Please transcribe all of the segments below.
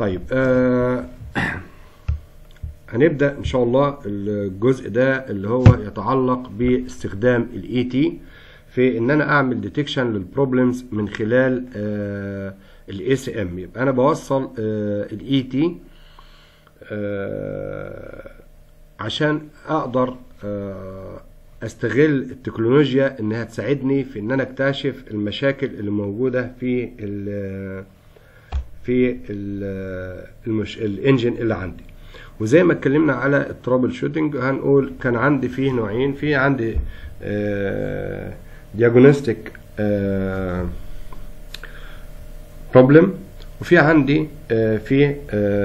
طيب آه هنبدا ان شاء الله الجزء ده اللي هو يتعلق باستخدام الاي تي في ان انا اعمل ديتكشن للبروبلمز من خلال الاي سي ام يبقى انا بوصل الاي تي عشان اقدر آه استغل التكنولوجيا انها تساعدني في ان انا اكتشف المشاكل اللي موجوده في ال في ال المش... الانجن اللي عندي وزي ما اتكلمنا على الترابل شوتنج هنقول كان عندي فيه نوعين في عندي دياجونستيك بروبلم وفي عندي آه في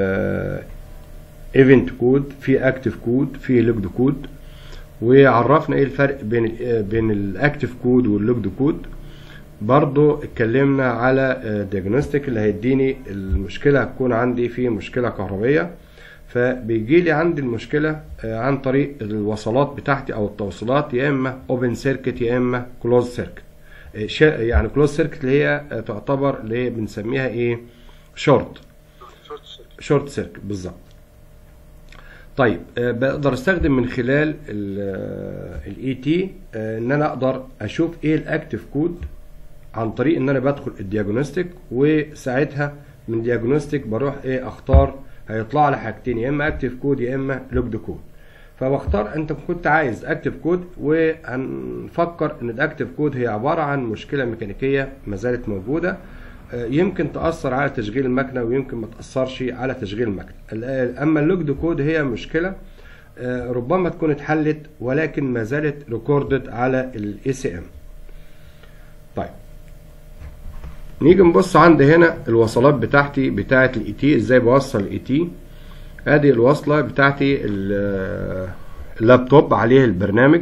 ايفنت كود في اكتف كود في لوجد كود وعرفنا ايه الفرق بين بين الاكتف كود واللوجد كود برضو اتكلمنا على دياجنوستيك اللي هيديني المشكله هتكون عندي في مشكله كهربيه فبيجي لي عندي المشكله عن طريق الوصلات بتاعتي او التوصيلات يا اما اوبن سيركت يا اما كلوز سيركت يعني كلوز سيركت اللي هي تعتبر اللي هي بنسميها ايه شورت شورت سيركت بالظبط طيب بقدر استخدم من خلال الاي تي ان انا اقدر اشوف ايه الاكتف كود عن طريق ان انا بدخل الدياجنوستيك وساعتها من دياجنوستيك بروح ايه اختار هيطلع لي حاجتين يا اما اكتف كود يا اما لوجد كود فبختار انت كنت عايز اكتف كود وهنفكر ان الاكتف كود هي عباره عن مشكله ميكانيكيه ما زالت موجوده يمكن تأثر على تشغيل المكنة ويمكن ما تأثرش على تشغيل المكنة أما اللوجد كود هي مشكلة ربما تكون اتحلت ولكن ما زالت ريكوردد على الاي سي ام طيب نيجي نبص عند هنا الوصلات بتاعتي بتاعه الاي تي ازاي بوصل الاي تي ادي الوصله بتاعتي اللابتوب عليه البرنامج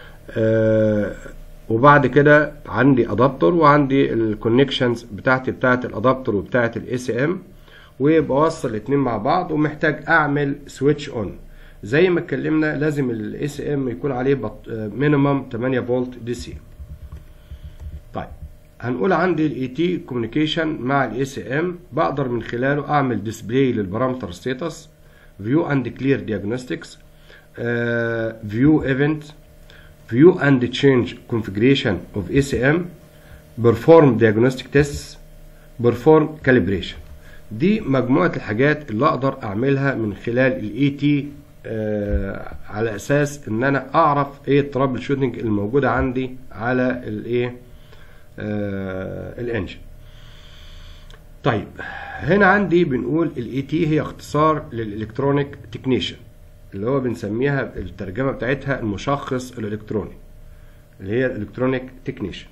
وبعد كده عندي ادابتور وعندي الكونكشنز بتاعتي بتاعت الادابتور وبتاعت الاي سي ام وبوصل الاثنين مع بعض ومحتاج اعمل سويتش اون زي ما اتكلمنا لازم الاي سي ام يكون عليه مينيمم 8 فولت دي سي طيب هنقول عندي الاي تي كوميونيكيشن مع الاي سي ام بقدر من خلاله اعمل ديسبلاي للبارامتر ستاتس فيو اند كلير دياجنوستكس فيو ايفنت view and change configuration of ACM perform diagnostic tests perform calibration دي مجموعة الحاجات اللي اقدر اعملها من خلال الاي تي آه على اساس ان انا اعرف ايه الترابل شوتنج الموجودة عندي على الايه آه الانجن طيب هنا عندي بنقول الاي تي هي اختصار للالكترونيك تكنيشن اللي هو بنسميها الترجمة بتاعتها المشخص الإلكتروني اللي هي الإلكترونيك تكنيشن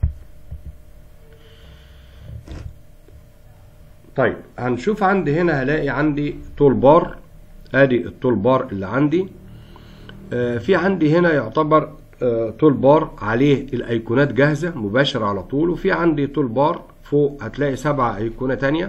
طيب هنشوف عندي هنا هلاقي عندي تول بار ادي التول بار اللي عندي آه في عندي هنا يعتبر آه تول بار عليه الايقونات جاهزة مباشرة على طول وفي عندي تول بار فوق هتلاقي سبعة ايقونة تانية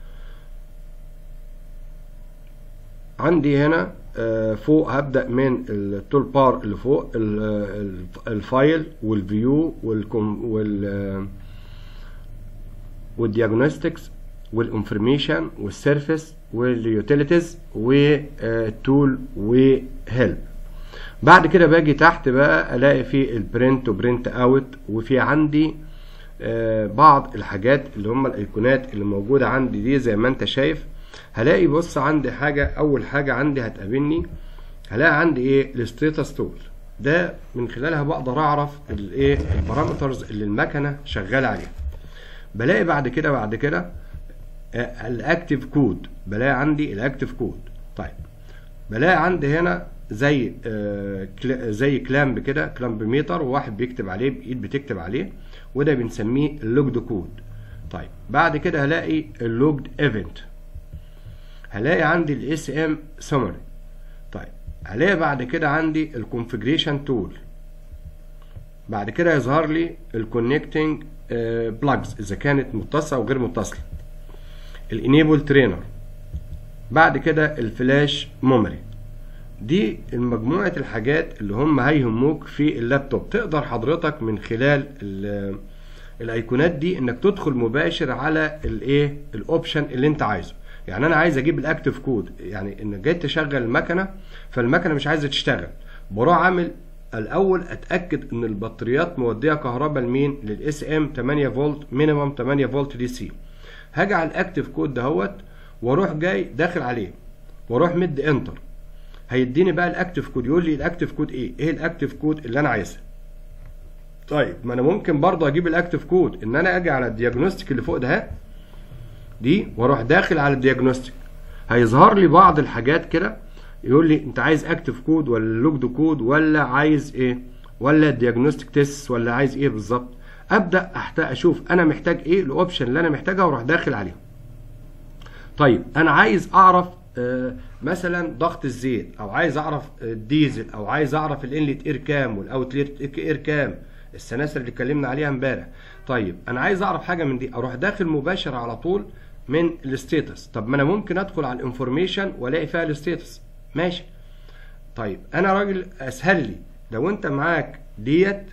عندي هنا فوق هبدأ من التول بار اللي فوق الفايل والفيو والكم وال والدياجنوستكس والانفورميشن والسيرفيس واليوتيليتيز والتول وهيلب بعد كده باجي تحت بقى الاقي في البرنت وبرنت اوت وفي عندي بعض الحاجات اللي هم الايقونات اللي موجوده عندي دي زي ما انت شايف هلاقي بص عندي حاجة أول حاجة عندي هتقابلني هلاقي عندي إيه الستيتس تول ده من خلالها بقدر أعرف الإيه البارامترز اللي المكنة شغالة عليها بلاقي بعد كده بعد كده الأكتيف كود بلاقي عندي الأكتيف كود طيب بلاقي عندي هنا زي آه زي كلامب كده كلامب ميتر وواحد بيكتب عليه بإيد بتكتب عليه وده بنسميه اللوجد كود طيب بعد كده هلاقي اللوجد ايفنت هلاقي عندي الاي سي ام سمري طيب هلاقي بعد كده عندي الكونفجريشن تول بعد كده يظهر لي الكونكتنج بلاجز اذا كانت متصله او غير متصله الانيبل ترينر بعد كده الفلاش ميموري دي مجموعة الحاجات اللي هم هيهموك في اللابتوب تقدر حضرتك من خلال الايقونات دي انك تدخل مباشر على الايه الاوبشن اللي انت عايزه يعني انا عايز اجيب الاكتف كود يعني ان جيت تشغل المكنه فالمكنه مش عايزه تشتغل بروح عامل الاول اتاكد ان البطاريات موديه كهرباء لمين للاس ام 8 فولت مينيمم 8 فولت دي سي هاجي على الاكتف كود دهوت واروح جاي داخل عليه واروح مد انتر هيديني بقى الاكتف كود يقول لي الاكتف كود ايه ايه الاكتف كود اللي انا عايزها طيب ما انا ممكن برضه اجيب الاكتف كود ان انا اجي على الدياجنوستيك اللي فوق ده دي واروح داخل على الدياجنوستيك هيظهر لي بعض الحاجات كده يقول لي انت عايز اكتف كود ولا لوجد كود ولا عايز ايه ولا دياجنوستيك تيست ولا عايز ايه بالظبط ابدا احتاج اشوف انا محتاج ايه الاوبشن اللي انا محتاجها واروح داخل عليهم طيب انا عايز اعرف آه مثلا ضغط الزيت او عايز اعرف الديزل او عايز اعرف الانلت اير كام والاوتلت اير كام السلاسل اللي اتكلمنا عليها امبارح طيب انا عايز اعرف حاجه من دي اروح داخل مباشر على طول من الستيتس طب ما انا ممكن ادخل على الانفورميشن والاقي فيها الستيتس ماشي طيب انا راجل اسهل لي لو انت معاك ديت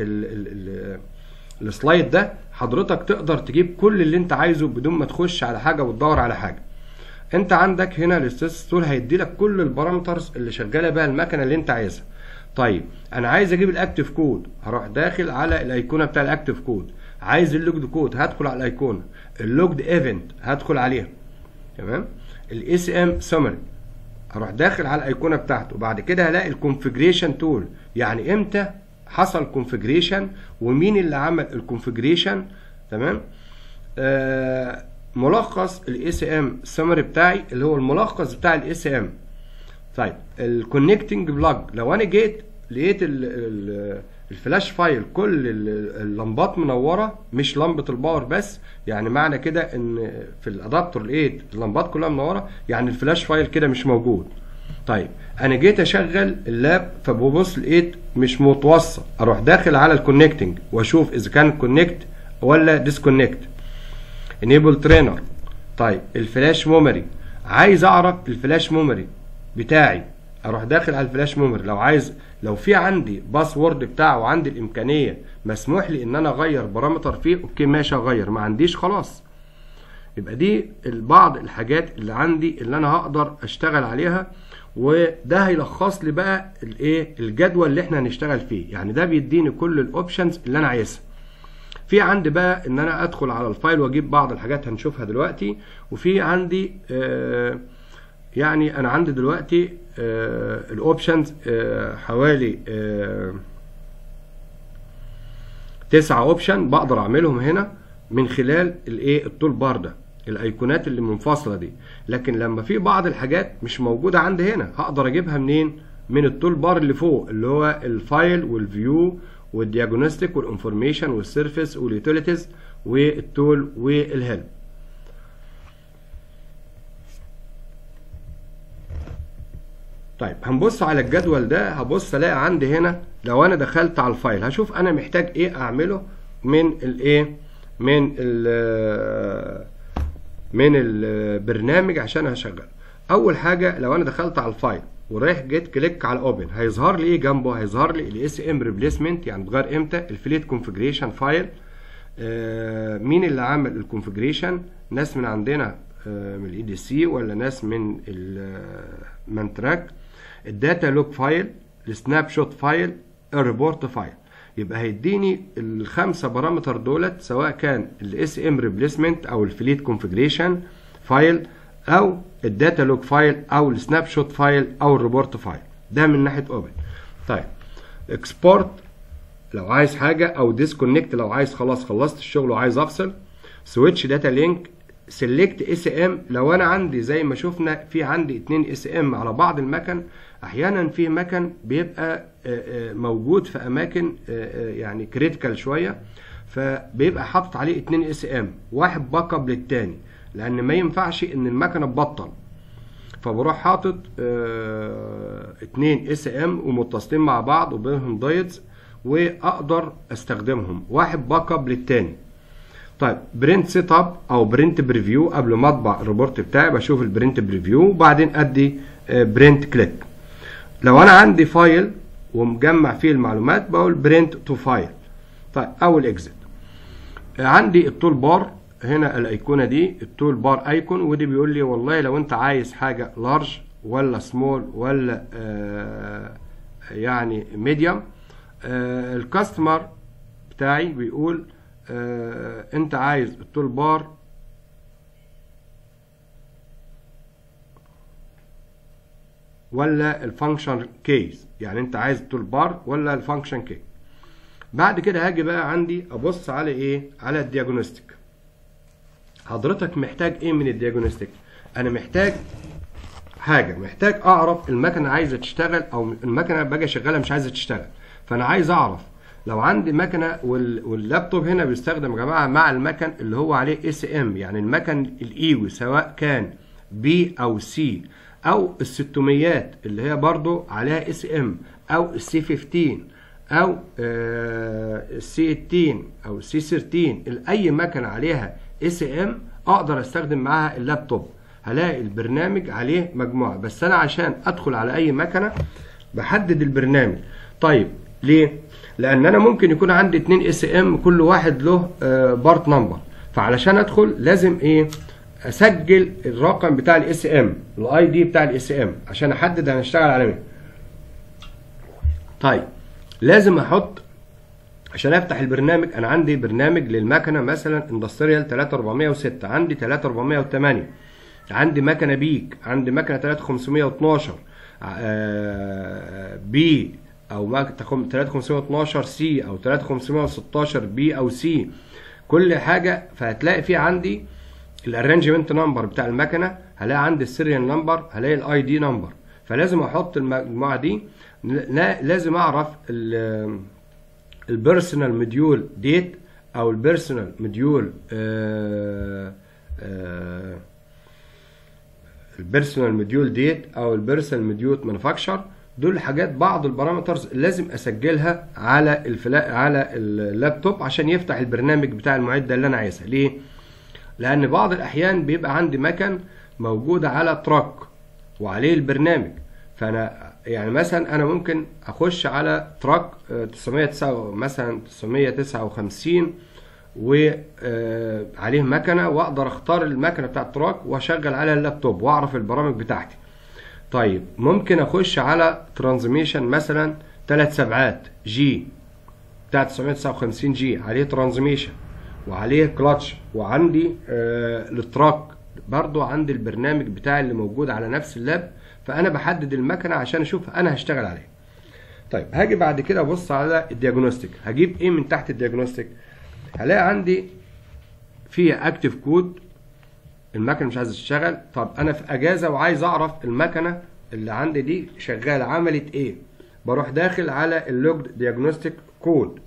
السلايد ده حضرتك تقدر تجيب كل اللي انت عايزه بدون ما تخش على حاجه وتدور على حاجه انت عندك هنا الستيتس تول هيدي لك كل البارامترز اللي شغاله بيها المكنه اللي انت عايزها طيب انا عايز اجيب الاكتف كود هروح داخل على الايقونه بتاع الاكتف كود عايز اللوجد كود هدخل على الايقونه اللوجد ايفنت هدخل عليها تمام الاس ام سمري هروح داخل على الايقونه بتاعته وبعد كده هلاقي الكونفجريشن تول يعني امتى حصل كونفجريشن ومين اللي عمل الكونفجريشن تمام آه ملخص الاس ام سمري بتاعي اللي هو الملخص بتاع الاس ام طيب الكونكتنج بلاج لو انا جيت لقيت ال ال الفلاش فايل كل اللمبات منوره مش لمبه الباور بس يعني معنى كده ان في الادابتور لقيت اللمبات كلها منوره يعني الفلاش فايل كده مش موجود طيب انا جيت اشغل اللاب فببص لقيت مش متوصل اروح داخل على الكونكتنج واشوف اذا كان كونكت ولا ديسكونكت انيبل ترينر طيب الفلاش ميموري عايز اعرف الفلاش ميموري بتاعي اروح داخل على الفلاش ميموري لو عايز لو في عندي باسورد بتاعه وعندي الامكانيه مسموح لي ان انا اغير بارامتر فيه اوكي ماشي اغير ما عنديش خلاص يبقى دي بعض الحاجات اللي عندي اللي انا هقدر اشتغل عليها وده هيلخص لي بقى الايه الجدول اللي احنا هنشتغل فيه يعني ده بيديني كل الاوبشنز اللي انا عايزها في عندي بقى ان انا ادخل على الفايل واجيب بعض الحاجات هنشوفها دلوقتي وفي عندي آه يعني انا عندي دلوقتي آه الاوبشنز آه حوالي آه تسعة اوبشن بقدر اعملهم هنا من خلال الايه التول بار ده الايقونات اللي منفصله دي لكن لما في بعض الحاجات مش موجوده عندي هنا هقدر اجيبها منين من التول بار اللي فوق اللي هو الفايل والفيو والدياجنوستيك والانفورميشن والسيرفيس واليوتيليتيز والتول والهيلب طيب هنبص على الجدول ده هبص الاقي عندي هنا لو انا دخلت على الفايل هشوف انا محتاج ايه اعمله من الايه من ال من البرنامج عشان هشغل اول حاجه لو انا دخلت على الفايل ورايح جيت كليك على اوبن هيظهر لي ايه جنبه هيظهر لي الاس ام ريبليسمنت يعني اتغير امتى الفليت كونفجريشن فايل مين اللي عمل الكونفجريشن ناس من عندنا آه من الاي دي سي ولا ناس من المانتراك الداتا لوج فايل السناب شوت فايل الريبورت فايل يبقى هيديني الخمسه بارامتر دولت سواء كان الاس ام ريبليسمنت او الفليت كونفجريشن فايل او الداتا لوج فايل او السناب شوت فايل او الريبورت فايل ده من ناحيه اوبن طيب اكسبورت لو عايز حاجه او ديسكونكت لو عايز خلاص خلصت الشغل وعايز افصل سويتش داتا لينك سيلكت اس ام لو انا عندي زي ما شفنا في عندي اتنين اس ام على بعض المكن احيانا في مكن بيبقى موجود في اماكن يعني كريتيكال شويه فبيبقى حاطط عليه اتنين اس ام واحد باك اب للتاني لان ما ينفعش ان المكنه تبطل فبروح حاطط اه اتنين اس ام ومتصلين مع بعض وبينهم دايتس واقدر استخدمهم واحد باك اب للتاني طيب برنت سيت اب او برنت بريفيو قبل ما اطبع الريبورت بتاعي بشوف البرنت بريفيو وبعدين ادي اه برنت كليك لو انا عندي فايل ومجمع فيه المعلومات بقول برنت تو فايل طيب او الاكزit عندي التول بار هنا الايقونه دي التول بار ايكون ودي بيقول لي والله لو انت عايز حاجه لارج ولا سمول ولا آه يعني ميديوم آه الكاستمر بتاعي بيقول آه انت عايز التول بار ولا الفانكشن كيس يعني انت عايز التول بار ولا الفانكشن كيس بعد كده هاجي بقى عندي ابص على ايه على الدياجنوستيك حضرتك محتاج ايه من الدياجنوستيك انا محتاج حاجه محتاج اعرف المكنه عايزه تشتغل او المكنه باجي اشغلها مش عايزه تشتغل فانا عايز اعرف لو عندي مكنه وال... واللابتوب هنا بيستخدم يا جماعه مع المكن اللي هو عليه اس ام يعني المكن الايوي سواء كان بي او سي او ال 600 اللي هي برضو عليها اس ام او السي 15 او السي 18 او السي 13 اي مكنه عليها اس ام اقدر استخدم معاها اللابتوب هلاقي البرنامج عليه مجموعه بس انا عشان ادخل على اي مكنه بحدد البرنامج طيب ليه لان انا ممكن يكون عندي اتنين اس ام كل واحد له بارت نمبر فعلشان ادخل لازم ايه اسجل الرقم بتاع الاس ام الاي دي بتاع الاس ام عشان احدد هنشتغل على مين طيب لازم احط عشان افتح البرنامج انا عندي برنامج للمكنه مثلا اندستريال 3406 عندي 3408 عندي مكنه بيك عندي مكنه 3512 بي او 3512 سي او 3516 بي او سي كل حاجه فهتلاقي في عندي الارانجمنت نمبر بتاع المكنه هلاقي عندي السيريال نمبر هلاقي الاي دي نمبر فلازم احط المجموعه دي لازم اعرف البيرسونال مديول ديت او البيرسونال مديول البيرسونال مديول ديت او البيرسونال مديول مانيفاكتشر دول حاجات بعض البارامترز لازم اسجلها على الفلا على اللابتوب عشان يفتح البرنامج بتاع المعده اللي انا عايزها ليه لان بعض الاحيان بيبقى عندي مكن موجوده على تراك وعليه البرنامج فانا يعني مثلا انا ممكن اخش على تراك 909 مثلا 959 وعليه مكنه واقدر اختار المكنه بتاع التراك واشغل على اللابتوب واعرف البرامج بتاعتي طيب ممكن اخش على ترانزميشن مثلا 3 سبعات جي بتاع 959 جي عليه ترانزميشن وعليه كلاتش وعندي آه التراك برضو عندي البرنامج بتاعي اللي موجود على نفس اللاب فانا بحدد المكنه عشان اشوف انا هشتغل عليها طيب هاجي بعد كده ابص على الدياجنوستيك هجيب ايه من تحت الدياجنوستيك هلاقي عندي فيها اكتف كود المكنه مش عايزه تشتغل طب انا في اجازه وعايز اعرف المكنه اللي عندي دي شغاله عملت ايه بروح داخل على اللوج دياجنوستيك كود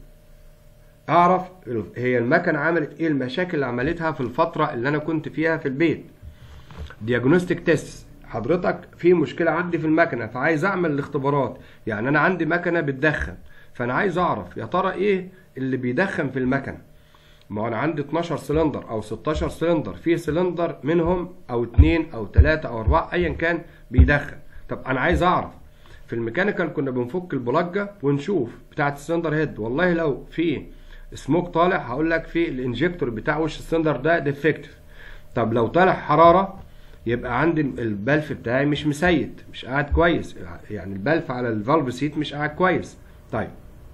اعرف هي المكنه عملت ايه المشاكل اللي عملتها في الفتره اللي انا كنت فيها في البيت دياجنوستيك تيست حضرتك في مشكله عندي في المكنه فعايز اعمل الاختبارات يعني انا عندي مكنه بتدخن فانا عايز اعرف يا ترى ايه اللي بيدخن في المكنه ما انا عندي 12 سلندر او 16 سلندر في سلندر منهم او اتنين او تلاتة او اربعة ايا كان بيدخن طب انا عايز اعرف في الميكانيكال كنا بنفك البلاجة ونشوف بتاعة السلندر هيد والله لو في سموك طالع هقول لك في الانجكتور بتاع وش السلندر ده ديفكتيف طب لو طالع حرارة يبقى عندي البلف بتاعي مش مسيت مش قاعد كويس يعني البلف على الفالف سيت مش قاعد كويس طيب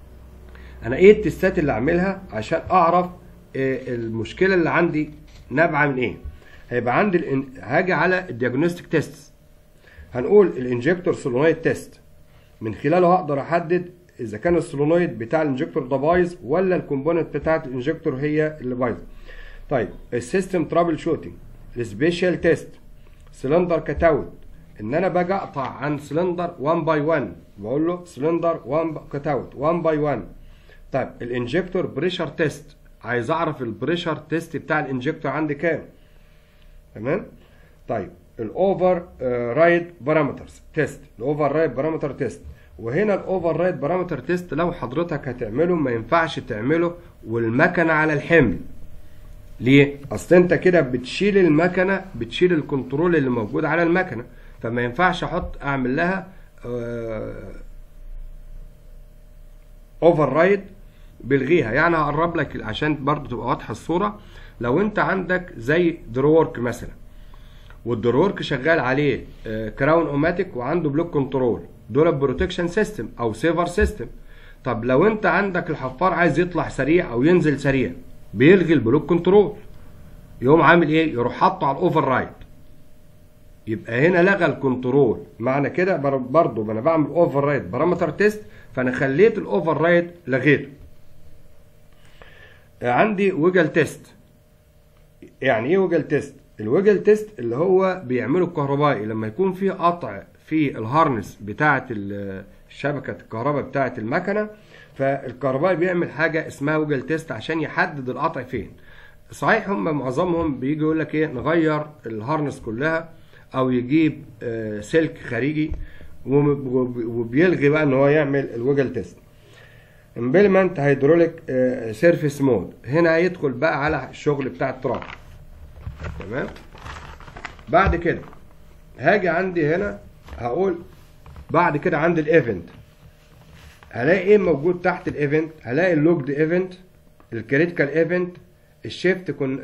انا ايه التستات اللي اعملها عشان اعرف إيه المشكله اللي عندي نابعه من ايه هيبقى عندي الان... هاجي على الدياجنوستيك تيست هنقول الانجكتور سولونويد تيست من خلاله هقدر احدد اذا كان السولونويد بتاع الانجكتور ده بايظ ولا الكومبوننت بتاعه الانجكتور هي اللي بايظه طيب السيستم ترابل شوتنج السبيشال تيست سلندر كتاوت ان انا باجي اقطع عن سلندر 1 باي 1 بقول له سلندر 1 كتاوت 1 باي 1 طيب الانجكتور بريشر تيست عايز اعرف البريشر تيست بتاع الانجكتور عندي كام تمام طيب الاوفر رايد بارامترز تيست الاوفر رايد بارامتر تيست وهنا الاوفر رايد بارامتر تيست لو حضرتك هتعمله ما ينفعش تعمله والمكنه على الحمل ليه اصل انت كده بتشيل المكنه بتشيل الكنترول اللي موجود على المكنه فما ينفعش احط اعمل لها اوفر رايد بلغيها يعني هقرب لك عشان برضو تبقى واضحه الصوره لو انت عندك زي درورك مثلا والدرورك شغال عليه كراون اوماتيك وعنده بلوك كنترول دول بروتكشن سيستم او سيفر سيستم طب لو انت عندك الحفار عايز يطلع سريع او ينزل سريع بيلغي البلوك كنترول يقوم عامل ايه يروح حاطه على الاوفر رايد يبقى هنا لغى الكنترول معنى كده برضه انا بعمل اوفر رايد بارامتر تيست فانا خليت الاوفر رايد لغيته عندي ويجل تيست يعني ايه ويجل تيست الويجل تيست اللي هو بيعمله الكهربائي لما يكون في قطع في الهارنس بتاعه شبكه الكهرباء بتاعه المكنه فالكهربائي بيعمل حاجه اسمها ويجل تيست عشان يحدد القطع فين صحيح هم معظمهم بيجي يقول لك ايه نغير الهارنس كلها او يجيب سلك خارجي وبيلغي بقى ان هو يعمل الويجل تيست امبلمنت هيدروليك سيرفيس مود هنا هيدخل بقى على الشغل بتاع التراب تمام بعد كده هاجي عندي هنا هقول بعد كده عندي الايفنت هلاقي ايه موجود تحت الايفنت هلاقي اللوجد ايفنت الكريتيكال ايفنت الشيفت كون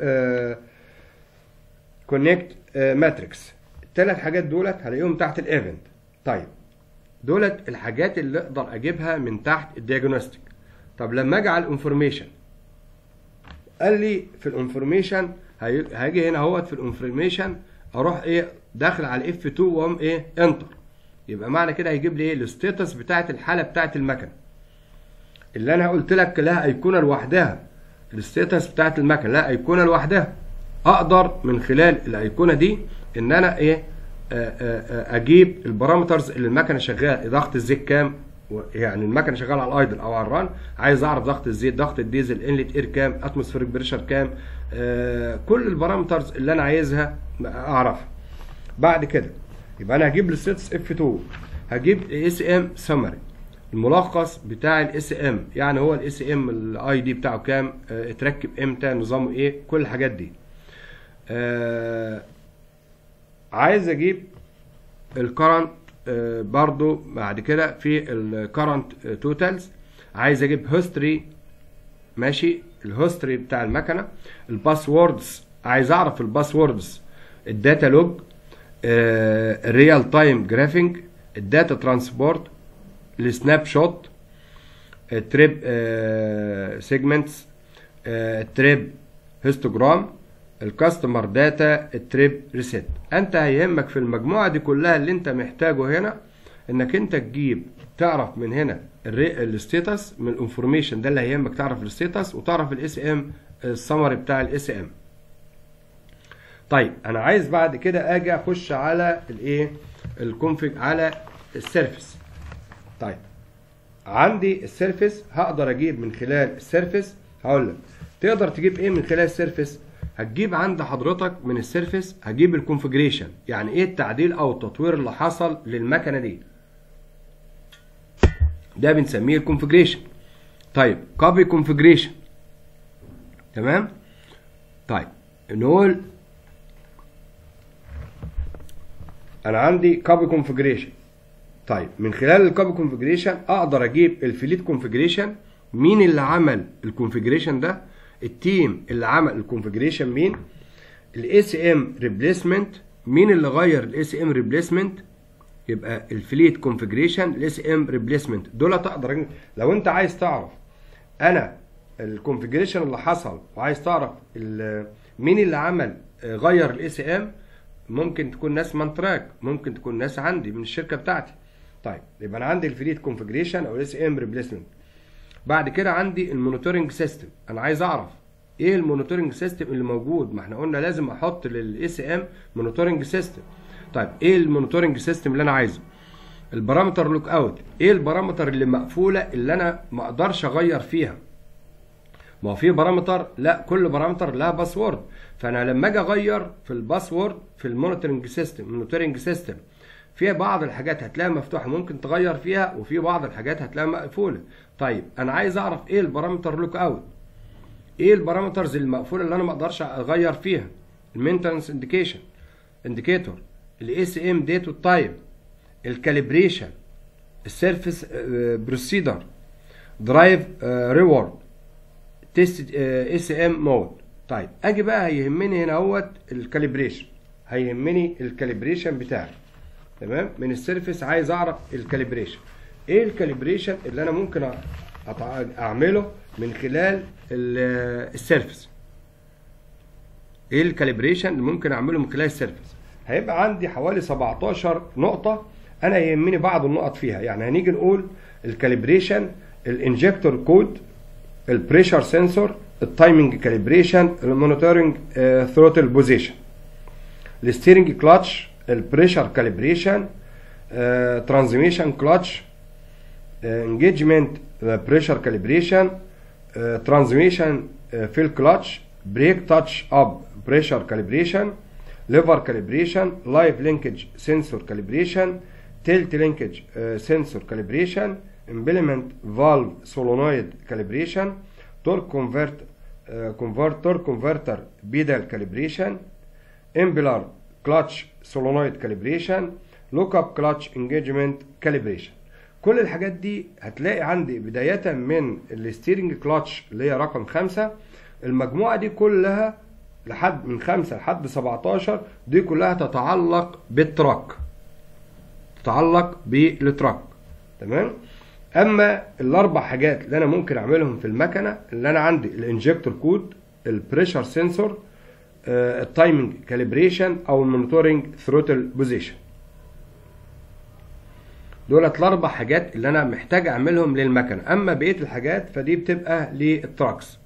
كونكت ماتريكس الثلاث حاجات دولت هلاقيهم تحت الايفنت طيب دولت الحاجات اللي اقدر اجيبها من تحت الدياجنوستيك طب لما اجي على الانفورميشن قال لي في الانفورميشن هاجي هنا اهوت في الانفورميشن اروح ايه داخل على اف 2 واقوم ايه انتر يبقى معنى كده هيجيب لي ايه الستاتس بتاعه الحاله بتاعه المكنه اللي انا قلت لك لها ايقونه لوحدها الستاتس بتاعه المكنه لها ايقونه لوحدها اقدر من خلال الايقونه دي ان انا ايه اجيب البارامترز اللي المكنه شغاله ضغط الزيت كام يعني المكنه شغاله على الايدل او على الران عايز اعرف ضغط الزيت ضغط الديزل انلت اير كام اتموسفيريك بريشر كام آه كل البارامترز اللي انا عايزها اعرفها بعد كده يبقى انا هجيب الستاتس اف 2 هجيب اس ام سمري الملخص بتاع الاس ام يعني هو الاس ام الاي دي بتاعه كام آه اتركب امتى نظامه ايه كل الحاجات دي آه عايز اجيب الكرنت برضو بعد كده في الكرنت توتالز عايز اجيب هيستوري ماشي الهيستوري بتاع المكنه الباسوردز عايز اعرف الباسوردز الداتا لوج الريال تايم جرافينج الداتا ترانسبورت السناب شوت التريب سيجمنتس التريب هيستوجرام الكاستمر داتا التريب ريسيت انت هيهمك في المجموعه دي كلها اللي انت محتاجه هنا انك انت تجيب تعرف من هنا الستيتس من الانفورميشن ده اللي هيهمك تعرف الستيتس وتعرف الاس ام السمري بتاع الاس ام طيب انا عايز بعد كده اجي اخش على الايه الكونفيج على السيرفيس طيب عندي السيرفيس هقدر اجيب من خلال السيرفيس هقول لك تقدر تجيب ايه من خلال السيرفيس هتجيب عند حضرتك من السيرفيس هجيب الكونفجريشن يعني ايه التعديل او التطوير اللي حصل للمكنه دي ده بنسميه الكونفجريشن طيب كوبي كونفجريشن تمام طيب نقول انا عندي كوبي كونفجريشن طيب من خلال الكوبي كونفجريشن اقدر اجيب الفليت كونفجريشن مين اللي عمل الكونفجريشن ده التيم اللي عمل الكونفجريشن مين الاي سي ام ريبليسمنت مين اللي غير الاي سي ام ريبليسمنت يبقى الفليت كونفجريشن الاي سي ام ريبليسمنت دول تقدر لو انت عايز تعرف انا الكونفجريشن اللي حصل وعايز تعرف مين اللي عمل غير الاي سي ام ممكن تكون ناس مانتراك ممكن تكون ناس عندي من الشركه بتاعتي طيب يبقى انا عندي الفليت كونفجريشن او الاي سي ام ريبليسمنت بعد كده عندي المونيتورنج سيستم انا عايز اعرف ايه المونيتورنج سيستم اللي موجود ما احنا قلنا لازم احط للاي سي ام مونيتورنج سيستم طيب ايه المونيتورنج سيستم اللي انا عايزه البارامتر لوك اوت ايه البارامتر اللي مقفوله اللي انا ما اقدرش اغير فيها ما هو في بارامتر لا كل بارامتر لها باسورد فانا لما اجي اغير في الباسورد في المونيتورنج سيستم المونيتورنج سيستم في بعض الحاجات هتلاقيها مفتوحه ممكن تغير فيها وفي بعض الحاجات هتلاقيها مقفوله طيب انا عايز اعرف ايه البارامتر لوك اوت ايه البارامترز المقفوله اللي انا ما اقدرش اغير فيها المينتنس انديكيشن انديكيتور الاي سي ام ديت والتايم الكاليبريشن السيرفيس بروسيدر درايف ريورد تيست اي سي ام مود طيب اجي بقى هيهمني هنا اهوت الكاليبريشن هيهمني الكاليبريشن بتاعي تمام من السيرفيس عايز اعرف الكاليبريشن ايه الكاليبريشن اللي انا ممكن أط- اعمله من خلال ال- السيرفيس ايه الكاليبريشن اللي ممكن اعمله من خلال السيرفيس هيبقى عندي حوالي 17 نقطة انا يهمني بعض النقط فيها يعني هنيجي نقول الكاليبريشن الانجكتور كود البريشر سنسور التايمنج كاليبريشن المونيتورنج ثروتل بوزيشن الستيرنج كلاتش البريشر كاليبريشن ترانزميشن كلاتش انجيجمنت بريشر كاليبريشن ترانزميشن فيل كلاتش بريك تاتش اب بريشر كاليبريشن ليفر كاليبريشن لايف لينكج سنسور كاليبريشن تيلت لينكج سنسور كاليبريشن امبلمنت فالف سولونويد كاليبريشن تورك كونفرت كونفرتر كونفرتر بيدال كاليبريشن امبلر كلاتش سولونويد كاليبريشن لوك اب كلاتش انجيجمنت كاليبريشن كل الحاجات دي هتلاقي عندي بداية من الستيرنج كلاتش اللي هي رقم خمسة المجموعة دي كلها لحد من خمسة لحد 17 دي كلها تتعلق بالتراك تتعلق بالتراك تمام اما الاربع حاجات اللي انا ممكن اعملهم في المكنه اللي انا عندي الانجكتور كود البريشر سنسور التايمنج كاليبريشن او المونيتورنج ثروتل بوزيشن دولت الاربع حاجات اللي انا محتاج اعملهم للمكنه اما بقيه الحاجات فدي بتبقى للتراكس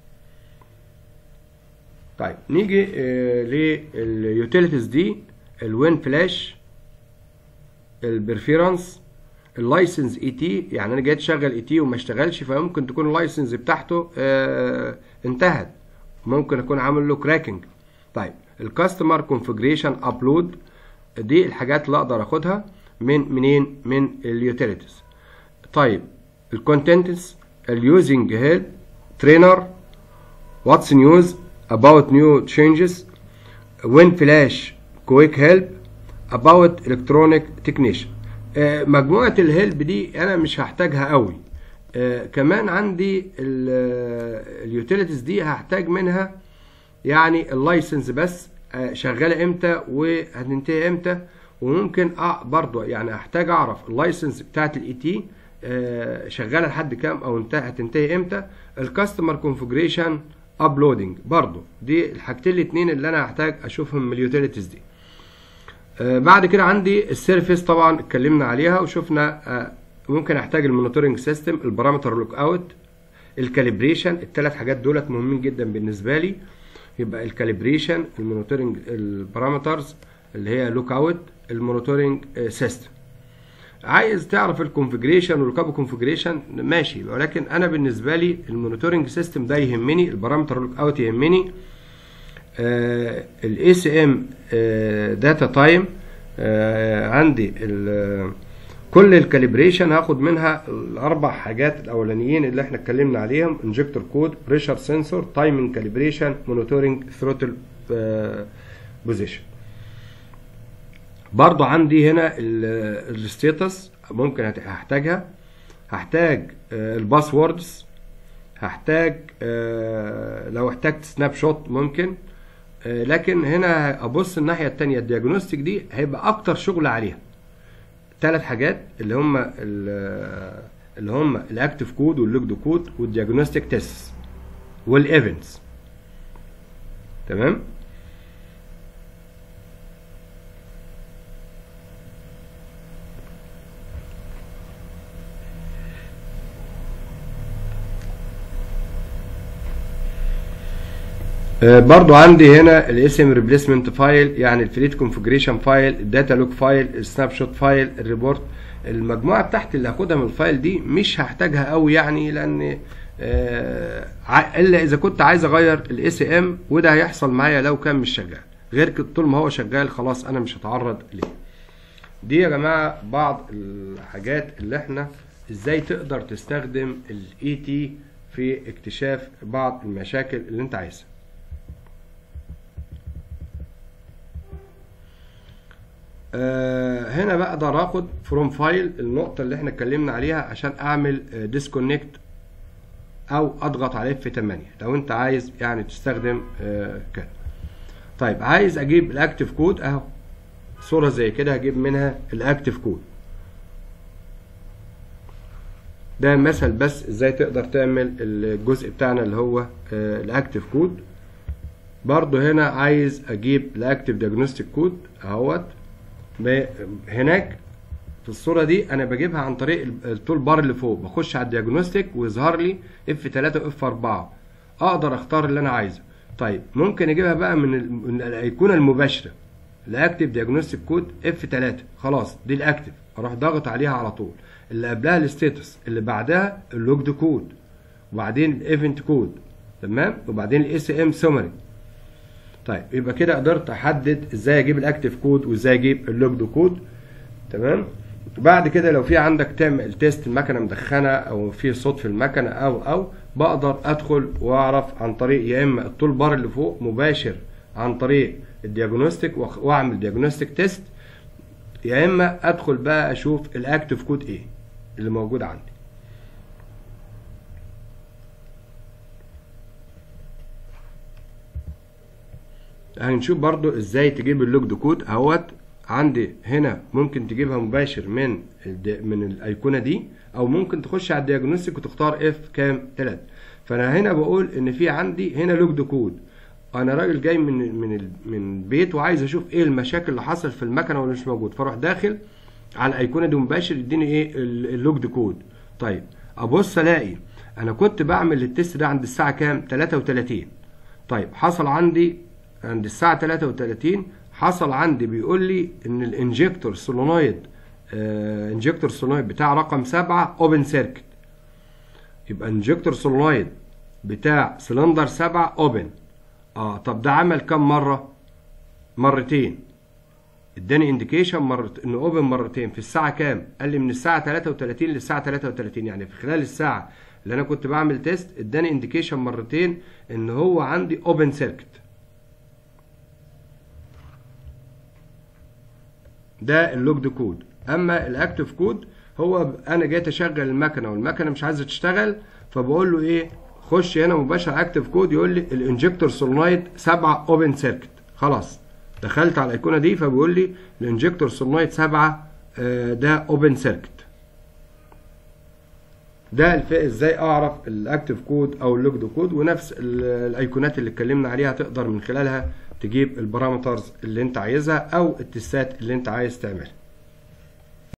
طيب نيجي آه لليوتيليتيز دي الوين فلاش البرفيرنس اللايسنس اي تي يعني انا جاي اشغل اي تي وما اشتغلش فممكن تكون اللايسنس بتاعته آه انتهت ممكن اكون عامل له كراكنج طيب الكاستمر كونفيجريشن ابلود دي الحاجات اللي اقدر اخدها من منين من اليوتيليتيز طيب الكونتنتس اليوزنج هيد ترينر واتس نيوز about new changes when flash quick help about electronic technician آه مجموعة الهيلب دي انا مش هحتاجها قوي آه كمان عندي اليوتيليتيز دي هحتاج منها يعني اللايسنس بس آه شغالة امتى وهتنتهي امتى وممكن أ برضو يعني احتاج اعرف اللايسنس بتاعت الاي تي شغاله لحد كام او انتهى هتنتهي امتى الكاستمر كونفجريشن ابلودنج برضو دي الحاجتين الاثنين اللي انا هحتاج اشوفهم من اليوتيليتيز دي آه بعد كده عندي السيرفيس طبعا اتكلمنا عليها وشفنا آه ممكن احتاج المونيتورنج سيستم البارامتر لوك اوت الكاليبريشن الثلاث حاجات دولت مهمين جدا بالنسبه لي يبقى الكاليبريشن المونيتورنج البارامترز اللي هي لوك اوت المونيتورنج سيستم عايز تعرف الكونفجريشن والكابو كونفجريشن ماشي ولكن انا بالنسبه لي المونيتورنج سيستم ده يهمني البارامتر لوك اوت يهمني الاي سي ام داتا تايم عندي كل الكاليبريشن هاخد منها الاربع حاجات الاولانيين اللي احنا اتكلمنا عليهم انجكتور كود بريشر سنسور تايمنج كاليبريشن مونيتورنج ثروتل بوزيشن برضو عندي هنا الستيتس ممكن هحتاجها هحتاج الباسوردز هحتاج لو احتجت سناب شوت ممكن لكن هنا ابص الناحيه الثانيه الدياجنوستيك دي هيبقى اكتر شغل عليها ثلاث حاجات اللي هم اللي هم الاكتف كود واللوجد كود والدياجنوستيك تيست والايفنتس تمام برضو عندي هنا الاسم ريبليسمنت فايل يعني الفليت كونفجريشن فايل الداتا لوك فايل السناب شوت فايل الريبورت المجموعه بتاعتي اللي هاخدها من الفايل دي مش هحتاجها قوي يعني لان آه الا اذا كنت عايز اغير الاس ام وده هيحصل معايا لو كان مش شغال غير كده طول ما هو شغال خلاص انا مش هتعرض ليه دي يا جماعه بعض الحاجات اللي احنا ازاي تقدر تستخدم الاي تي في اكتشاف بعض المشاكل اللي انت عايزها آه هنا بقدر اخد فروم فايل النقطة اللي احنا اتكلمنا عليها عشان اعمل ديسكونكت او اضغط على اف 8 لو انت عايز يعني تستخدم آه كده طيب عايز اجيب الاكتف كود اهو صورة زي كده هجيب منها الاكتف كود ده مثل بس ازاي تقدر تعمل الجزء بتاعنا اللي هو الاكتف كود برضو هنا عايز اجيب الاكتف دياجنوستيك كود اهوت هناك في الصورة دي انا بجيبها عن طريق التول بار اللي فوق بخش على الدياجنوستيك ويظهر لي اف 3 واف 4 اقدر اختار اللي انا عايزه طيب ممكن اجيبها بقى من, من الايقونه المباشره الاكتف دياجنوستيك كود اف 3 خلاص دي الاكتف اروح ضاغط عليها على طول اللي قبلها الستاتس اللي بعدها اللوجد كود وبعدين الايفنت كود تمام وبعدين الاس ام سمري طيب يبقى كده قدرت احدد ازاي اجيب الاكتف كود وازاي اجيب اللوجد كود تمام بعد كده لو في عندك تعمل تيست المكنه مدخنه او في صوت في المكنه او او بقدر ادخل واعرف عن طريق يا اما التول بار اللي فوق مباشر عن طريق الدياجنوستيك واعمل دياجنوستيك تيست يا اما ادخل بقى اشوف الاكتف كود ايه اللي موجود عندي هنشوف برضو ازاي تجيب اللوجد كود اهوت عندي هنا ممكن تجيبها مباشر من من الايقونه دي او ممكن تخش على الدياجنوستيك وتختار اف كام 3 فانا هنا بقول ان في عندي هنا لوجد كود انا راجل جاي من من من بيت وعايز اشوف ايه المشاكل اللي حصل في المكنه واللي مش موجود فاروح داخل على الايقونه دي مباشر يديني ايه اللوجد كود طيب ابص الاقي انا كنت بعمل التست ده عند الساعه كام 33 طيب حصل عندي عند الساعه 33 حصل عندي بيقول لي ان الانجكتور سولونويد آه انجكتور سولونويد بتاع رقم 7 اوبن سيركت يبقى انجكتور سولونويد بتاع سلندر 7 اوبن اه طب ده عمل كم مره مرتين اداني انديكيشن مرت انه اوبن مرتين في الساعه كام قال لي من الساعه 33 للساعه 33 يعني في خلال الساعه اللي انا كنت بعمل تيست اداني انديكيشن مرتين ان هو عندي اوبن سيركت ده اللوجد كود اما الاكتف كود هو انا جيت اشغل المكنه والمكنه مش عايزه تشتغل فبقول له ايه خش هنا مباشر اكتف كود يقول لي الانجكتور سولنايد 7 اوبن سيركت خلاص دخلت على الايقونه دي فبيقول لي الانجكتور سولنايد 7 ده اوبن سيركت ده ازاي اعرف الاكتف كود او اللوجد كود ونفس الايقونات اللي اتكلمنا عليها تقدر من خلالها تجيب البارامترز اللي انت عايزها او التستات اللي انت عايز تعملها